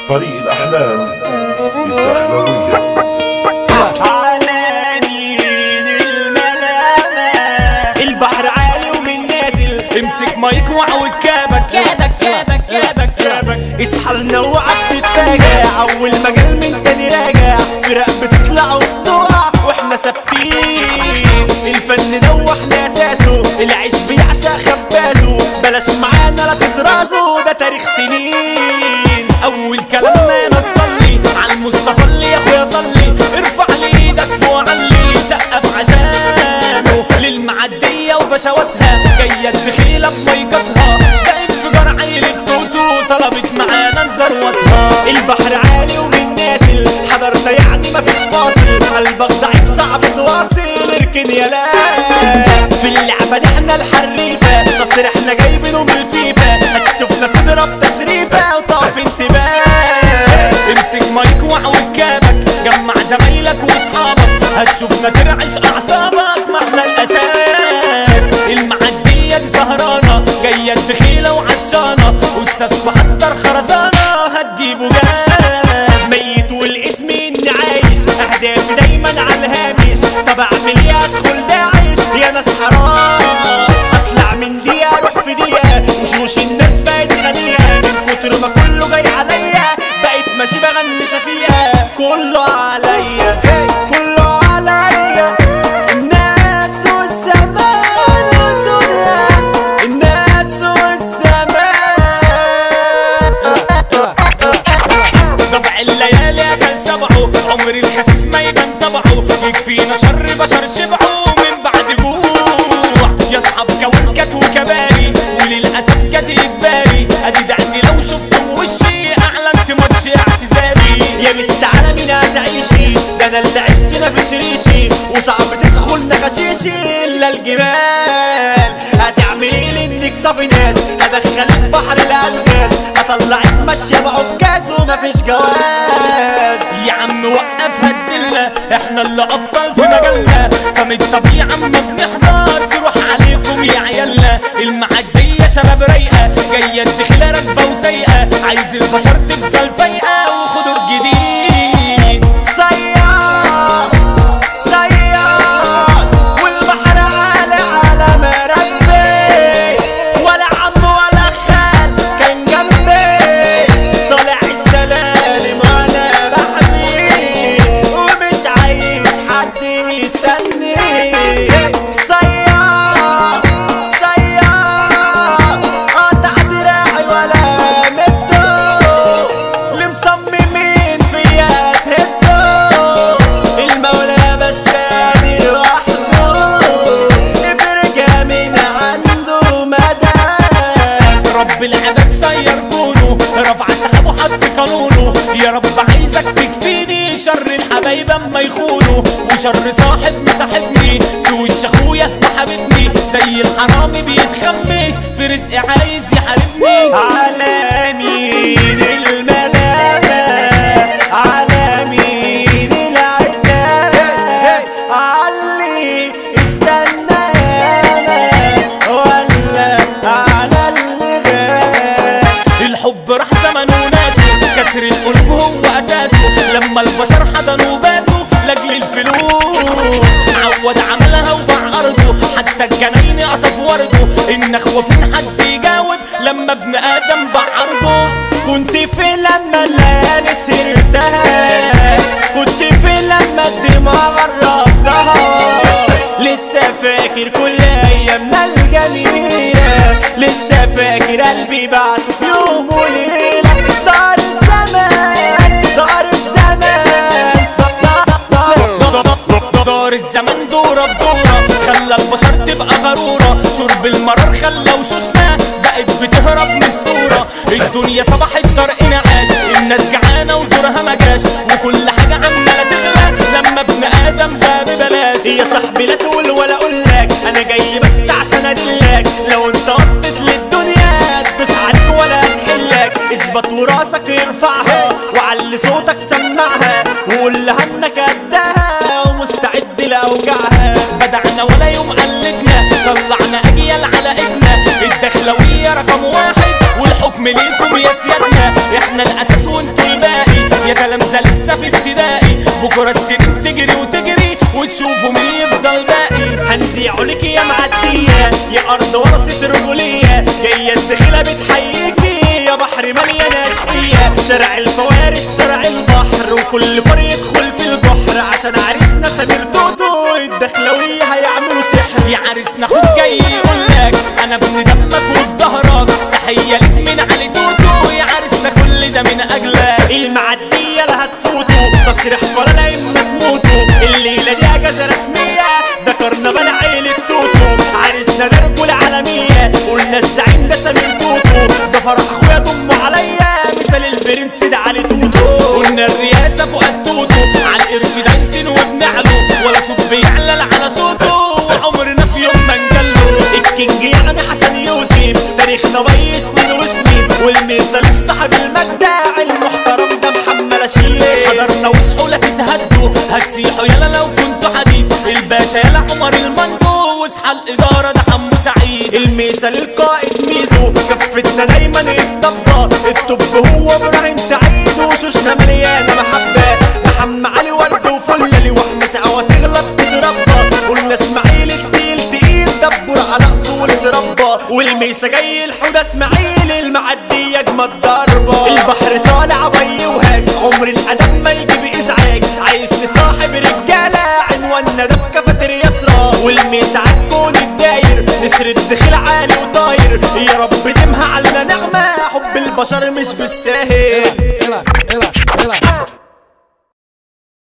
فريق الأحلام الدخلوية على مين الملامة البحر عالي ومن نازل امسك مايك وعود كابك كابك كابك كابك كابك اصحى لنا وعد تتفاجع اول مجال من تاني راجع فرق بتطلع وبتقع واحنا ثابتين الفن ده واحنا اساسه العيش بيعشق خبازه بلاش معانا لا تترازوا ده تاريخ سنين اول كلامنا نصلي على المصطفى اللي يا اخويا صلي ارفع لي ايدك فوق علي سقف عشانه للمعديه وبشواتها جايه الدخيله بميقتها ده انفجار عيل التوتو طلبت معانا نزروتها البحر عالي ومن نازل حضرنا يعني مفيش فاصل قلبك ضعيف صعب تواصل اركن يا لا في اللعبة دي احنا الحريفة نصر احنا جايبينه من الفيفا هتشوفنا بنضرب تشريفة وطاف انتباه امسك مايك وعود كابك جمع زمايلك واصحابك هتشوفنا ترعش اعصابك ما احنا الاساس المعديه دي سهرانه جايه الدخيله وعطشانه استاذ محضر خرزانه هتجيبوا جاز ميت والاسم اني عايش اهدافي دايما على الهامش طب اعمل ايه ادخل داعش يا ناس حرام اطلع من دي اروح في دي وشوش الناس بقت غنية من كتر ما كله جاي عليا بقيت ماشي بغني شفيقة كله عليا كله عليا الناس والزمان والدنيا الناس والزمان ضبع الليالي كان سبعه عمر الخسيس ما يبان طبعه يكفينا شر بشر شبعه من بعد جوع يا اصحاب كوكت وكباري وللاسف جت اجباري ادي دعني لو شفتم وشي اعلنت ماتش اعتزالي يا بنت على مين هتعيشي ده انا اللي عشت في شريشي وصعب تدخل نغشيشي الا الجبال هتعملي لي انك صافي ناس هدخلك بحر الالغاز هطلعك ماشيه بعكاز ومفيش جواز يا عم وقفها الدلة احنا اللي ابطال في مجالنا فمن الطبيعة اما بنحضر تروح عليكم يا عيالنا المعدية شباب رايقة جاية الدخلة راكبة وسايقة عايز البشر تفضل فايقة وخدوا الجديد صياد صياد والبحر عالي على مربي ولا عم ولا خال كان جنبي طالع السلالم وانا بحمي ومش عايز حد يسني صياد صياد قطع دراعي ولا مدو اللي مصممين فيا تهدو المولى بس قادر وحده افرجها من عنده مدى رب العباد سير كونه رفع سحابه حط قانونه يا رب عايزك تكفيني شر الحبايب اما يخونوا وشر صاحب مصاحبني في وش اخويا وحبيبني زي الحرامي بيتخمش في رزقي عايز يحاربني على مين الملامة على مين العتاب علي استنى انا ولا على اللي غاب الحب راح زمنه وناسه كسر القلب هو اساسه لما البشر حضنوا باسوا لاجل الفلوس عود عملها وباع ارضه حتى الجناين قطف ورده النخوه فين حد يجاوب لما ابن ادم باع ارضه كنت في لما الليالي سرتها كنت في لما الدموع غربتها لسه فاكر كل ايامنا الجميلة لسه فاكر قلبي بعته في يوم وليلة دار الزمان دار الزمان دار الزمن دورة في دورة خلى البشر تبقى غرورة شرب المرار خلى وشوشنا بقت بتهرب من الصورة الدنيا صبحت طرق نعاش الناس جعانة ودورها ما جاش وكل حاجة عمالة تغلى لما ابن آدم بقى ببلاش يا صاحبي لا تقول ولا اقول لك انا جاي بس عشان ادلك لو انت قضيت للدنيا تدوس عليك ولا تحلك اثبت وراسك ارفعها وعلي صوتك سمعها وقول لها انك قدها ومستعد لاوجعها بدعنا ولا يوم قلدنا طلعنا اجيال على ايدنا الدخلوية رقم واحد والحكم ليكم يا سيادنا احنا الاساس وانتوا الباقي يا تلامذة لسه في ابتدائي بكرة السنين تجري وتجري وتشوفوا مين يفضل باقي هنزيع لك يا معدية يا أرض ورثة رجولية جاية الدخيلة بتحييكي يا بحر مليانة أشقية شارع الفوارس شارع البحر وكل فار يدخل في البحر عشان عريسنا سمير توتو الدخلوية هيعملوا سحر يا عريسنا اخوك جاي يقولك انا ابن دمك وفي ظهرك تحية لك من علي توتو يا عريسنا كل ده من اجلك المعدية لا هتفوتوا تصريح فرا لا اما تموتوا الليلة دي اجازة رسمية ده كرنفال عيلة توتو عريسنا ده رجولة عالمية قلنا الزعيم ده سمير توتو ده فرح اخويا ضمه عليا مثال البرنس ده علي توتو قلنا الرئاسة فوق التوتو على القرش دايسين وبنعلو ولا صوت بيعلل على صوته وعمرنا في يوم ما نجله الكينج يعني حسن يوسف تاريخنا بي سنين وسنين والمثال الصاحب المجدع المحترم ده محمد اشيل حضرنا وصحوا لا تتهدوا هتسيحوا يلا لو كنتوا حديد الباشا يلا عمر المنجو واصحى الإدارة ده حمو سعيد المثال القائد ميزو كفتنا دايما الضبة الطب هو ابراهيم سعيد وشوشنا مليانة محبة محمد علي ورد وفلة وحمى شقوة تغلط تتربى قلنا اسماعيل التقيل تقيل دبر على اصول تربى والميسا جاي الحوده اسماعيل المعدية اجمد ضربة البحر طالع بي وهاج عمر القدم ما يجيب ازعاج عايز لصاحب رجالة عنواننا ده في كافيتيريا يسرى والميسا عالكون الداير نسر الدخيل عالي وطاير يا رب دمها على نعمة حب البشر مش بالساهل